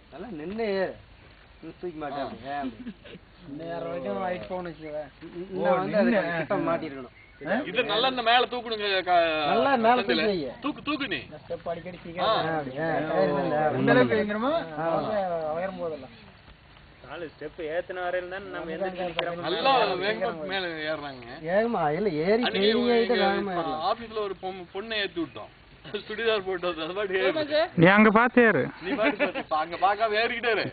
நல்லா நின்று ஏறு இன்னும் தூக்கி மாட்டேன் அப்படி. ஏன் அப்படி? நேரம் வரைக்கும் ஹைட் போகணும் வச்சுக்கோவேன் இன்னும் வந்து அது கிட்ட மாட்டிருக்கணும் இது நல்லா இந்த மேல தூக்கணுங்க க- நல்லா மேல செந்தில. தூக்கி வை. தூக்கு தூக்கு நீ ஸ்டெப் அடிக்கடி ஆ. சீக்கிரம் அப்படி, ஆ, சரி, சரி, ஆ, இந்த அளவுக்கு வைக்கணுமா ஆ. உயரும் போதெல்லாம் நாலு ஸ்டெப் ஏத்தின வரையில தான் நம்ம எந்திரிச்சு நிக்கிறோம். நல்லா வேகமா மேல ஏறுறாங்க ஏகமா இல்ல ஏறி அன்னைக்கு ட்ரைனிங் ஆயிட்டு எங்க வேகமா ஏறலாம் ஆபீஸ்ல ஒரு பொம்- பொண்ணை ஏத்தி விட்டோம் சுடிதார் போட்டு வந்து அது பாட்டு ஏறு. நீ அங்க பாத்து ஏறு நீ பாட்டு பாத்து, பா- அங்க பாக்காம ஏறிக்கிட்டே இரு.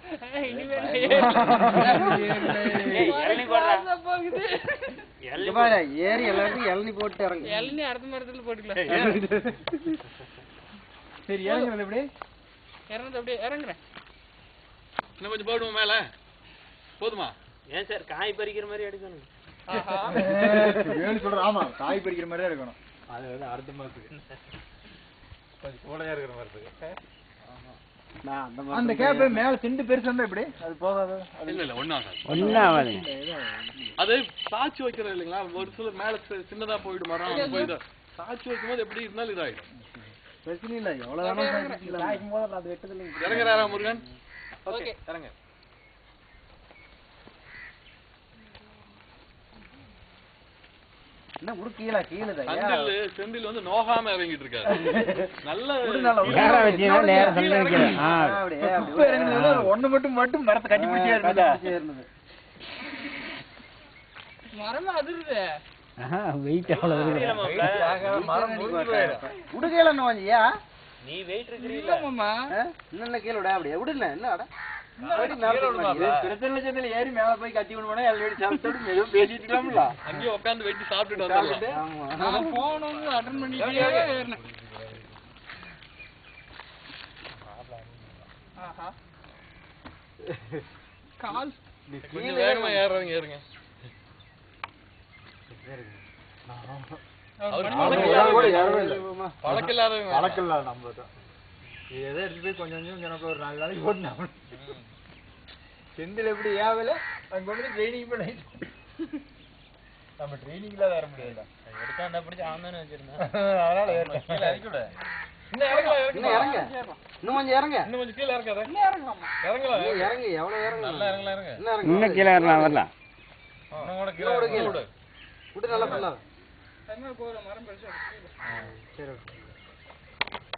ஏய், இளநீ போடுறா. இங்க இளநீ பாரு, ஏறி எல்லாத்துக்கும் இளநி போட்டு இறங்கு இளநீ அடுத்த மரத்துல போட்டுக்கலாம் ஏய், ஏறு. சரி ஏறுங்கிறது எப்படி இறங்குது அப்படியே இறங்குறேன் இன்னும் கொஞ்சம் போடுவோம் மேல போதுமா ஏன் சார் காய் பறிக்கிற மாதிரி எடுக்கணும் ஆஹா வேணும் சொல்ற ஆமா காய் பறிக்கிற மாதிரி தான் இருக்கணும் அது வந்து அடுத்த மாசத்துக்கு கொஞ்சம் கூடையா இருக்கிற மாசத்துக்கு நான் அந்த அந்த கேப் மேல சிண்டு பெருசா இருந்தா எப்படி அது போகாது இல்ல இல்ல ஒண்ணும் ஆகாது ஒன்னும் ஆகாது அது சாட்சி வைக்கிறோம் இல்லைங்களா ஒரு சில மேல சி- சின்னதா போயிட்டு மரம் போயிட்டு சாட்சி வைக்கும் போது எப்படி இருந்தாலும் இதாயிடும் பிரச்சனை இல்ல எவ்வளவு வேணாலும் சாய்ச்சிக்கலாம். காய்க்கும் போது அது வெட்டது இல்லைங்க இறங்குறாரா முருகன் ஓகே இறங்க என்ன உரு கீழே கீழே தான். ஏன்? செந்தில் செந்தில் வந்து நோகாம இறங்கிட்டு இருக்காரு நல்ல நல்லா கீழே நேரா வச்சீங்கன்னா நேரா தள்ளி வைக்கிறேன். ஆ, அப்படியே, இப்ப அப்படியே. இறங்குனதுல அது ஒண்ணு மட்டும் மட்டும் மரத்தை கட்டி பிடிச்சே ஆ, இருந்ததா கட்டி பிடிச்சே இருந்தது. மரமா அதிருது ஆஹா, weight அவ்வளவு புரியல இருக்குது. மாப்ள. மரம் முறிஞ்சு போயிடும் உடுக்கையில என்ன கொஞ்சம் ஏன்? நீ வெயிட் இல்ல இருக்கிறீங்களா மாமா ஆ? இன்னும் என்ன கீழே விட அப்படியே விடல என்ன அட போயிட்டு மேல தூக்க மாட்டேங்குது. பிரச்சனை லட்சத்துல ஏறி மேல போய் கட்டி விட போனா எல்லாரும் சாப்பிட்டு மெதுவும் பேசிட்டு இருக்கலாம்ல அங்கேயே உட்காந்து வெட்டி சாப்பிட்டுட்டு வந்துடலாம் ஆமா. நான் போகணும்னு அட்டன் பண்ணிட்டே ஏறினேன் ஆஹா கால் கொஞ்சம் வேகமா ஏறுறவங்க ஏறுங்க அவர் ஆமா, பழக்கம் ஒரு ஆள் கூட இல்லாதவங்க. ஏறவே இல்லை. பழக்கம் இல்லாதவங்க வழக்கம் இல்லை நம்ம தான் இது எதை எடுத்து போய் கொஞ்சம் கொஞ்சம் எனக்கு ஒரு நாலு நாளைக்கு போட்டு நான் செந்தில் எப்படி ஏவல அங்க வந்து ட்ரைனிங் பண்ணி நம்ம ட்ரைனிங்ல வர முடியாது எடுத்தாண்டா பிடிச்சி அவன் தானே வச்சிருந்தேன் அதனால ஏறிட்டேன். இன்னும் இறங்கலாம் இன்னும் இறங்க இன்னும் கொஞ்சம் இறங்க இன்னும் கொஞ்சம் கீழே இறக்காத இறங்கலாமா இறங்கலாம் இன்னும் இறங்கு எவ்வளவு இறங்க நல்லா இறங்கலாம் இறங்க இன்னும் இறங்கு இன்னும் கீழே வரலாம் வரலாம் இன்னும் கூட இன்னும் கூட கீழே கீழே. விடு. விட்டு நல்லா பண்ணலாம் அது மாதிரி போகிற மரம் பெருசா இருக்கு சரி okay.